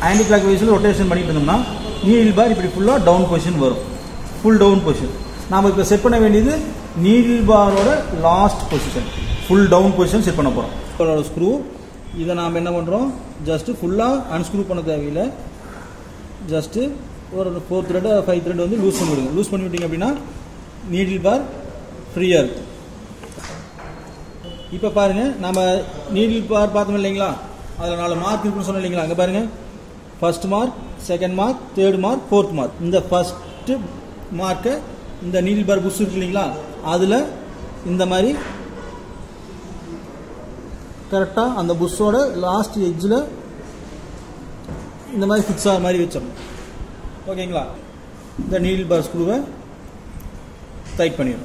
anti clock வைஸில் rotation பண்ணிட்டு இருந்தோம்னா நீடில் பார் இப்படி ஃபுல்லாக டவுன் பொசிஷன் வரும் ஃபுல் டவுன் பொசிஷன் நாம் இப்போ செட் பண்ண வேண்டியது நீடில் பாரோட last position full down position set பண்ண போகிறோம் இதோட ஸ்க்ரூ இதை நாம் என்ன பண்ணுறோம் ஜஸ்ட்டு ஃபுல்லாக அன்ஸ்க்ரூ பண்ண தேவையில்லை ஜஸ்ட்டு ஒரு ஃபோர் த்ரெட் ஃபைவ் த்ரெட் வந்து லூஸ் பண்ணி விடுங்க லூஸ் பண்ணி விட்டீங்க அப்படின்னா நீடில் பார் ஃப்ரீயாக இருக்கும் இப்போ பாருங்க நம்ம நீடில் பார் பார்த்தோம் இல்லைங்களா அதில் நாலு மார்க் இருக்குன்னு சொன்னோம் இல்லைங்களா அங்கே பாருங்க first mark second mark third mark fourth mark இந்த ஃபஸ்ட்டு மார்க்கை இந்த நீடில் பார் புஷ் இருக்கு இல்லைங்களா அதில் இந்த மாதிரி கரெக்டாக அந்த புஷ்ஷோட லாஸ்ட் எட்ஜில் இந்த மாதிரி ஃபிக்ஸ் ஆகிற மாதிரி வச்சிடணும் ஓகேங்களா இந்த நீடில் பார் ஸ்க்ரூவை டைட் பண்ணிடணும்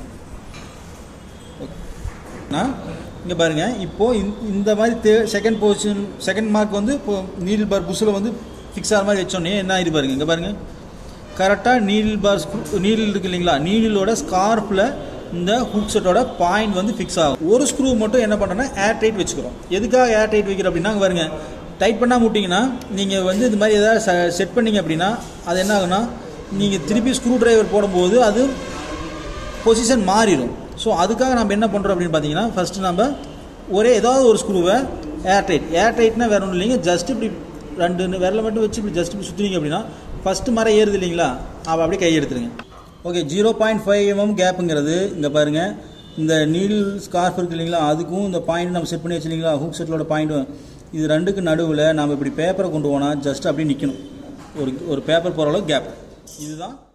இங்கே பாருங்க இப்போ இந்த- இந்த மாதிரி the second position second mark வந்து இப்போ நீடில் பார் புஷ்ஷில் வந்து ஃபிக்ஸ் ஆகிற மாதிரி வச்சோன்னே என்ன ஆயிரு பாருங்க இங்கே பாருங்க கரெக்டாக நீடில் பார் ஸ்க்ரூ நீடில் இருக்கு இல்லைங்களா நீடிலோட ஸ்கார்ஃபில் இந்த ஹூக் செட்டோட பாயிண்ட் வந்து ஃபிக்ஸ் ஆகும் ஒரு ஸ்க்ரூ மட்டும் என்ன பண்ணுறோன்னா ஏர் டைட் வச்சுக்கிறோம் எதுக்காக ஏர் டைட் வைக்கிறோம் அப்படின்னா இங்க பாருங்க டைட் பண்ணாம விட்டிங்கன்னா நீங்கள் வந்து இது மாதிரி ஏதாவது செட் பண்ணீங்க அப்படின்னா அது என்ன ஆகும்னா நீங்கள் திருப்பி ஸ்க்ரூ டிரைவர் போடும்போது அது பொசிஷன் மாறிடும் ஸோ அதுக்காக நம்ம என்ன பண்ணுறோம் அப்படின்னு பார்த்தீங்கன்னா ஃபஸ்ட்டு நம்ம ஒரே ஏதாவது ஒரு ஸ்க்ரூவை ஏர் டைட் ஏர் டைட்னா வேற ஒன்றும் இல்லைங்க ஜஸ்ட் இப்படி ரெண்டு விரலை மட்டும் வச்சு இப்படி ஜஸ்ட் இப்படி சுற்றுனீங்க அப்படின்னா ஃபஸ்ட்டு மரம் ஏறுது இல்லைங்களா அப்போ அப்படியே கை எடுத்துருங்க okay zero point five mm கேப்புங்கிறது இங்கே பாருங்கள் இந்த நீல் ஸ்கார்ஃப் இருக்கு இல்லைங்களா அதுக்கும் இந்த பாயிண்ட் நம்ம செட் பண்ணி வச்சிருக்கீங்களா ஹூக் செட்டோட பாயிண்ட்டும் இது ரெண்டுக்கு நடுவில் நம்ம இப்படி பேப்பரை கொண்டு போனால் ஜஸ்ட் அப்படியே நிற்கணும் ஒரு ஒரு பேப்பர் போகிற அளவுக்கு கேப் இதுதான்